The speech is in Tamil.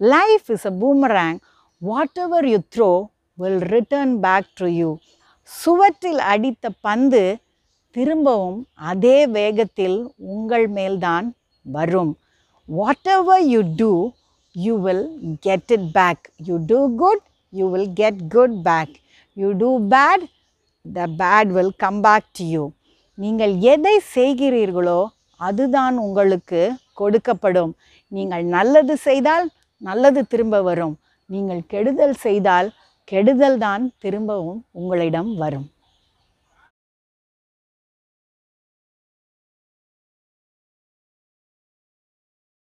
life is a boomerang whatever you throw will return back to you சுவற்றில் அடித்த பந்து திரும்பவும் அதே வேகத்தில் உங்கள் மேல்தான் வரும் whatever you do you will get it back you do good you will get good back you do bad the bad will come back to you நீங்கள் எதை செய்கிறீர்களோ அதுதான் உங்களுக்கு கொடுக்கப்படும் நீங்கள் நல்லது செய்தால் நல்லது திரும்ப வரும் நீங்கள் கெடுதல் செய்தால் கெடுதல் தான் திரும்பவும் உங்களிடம் வரும்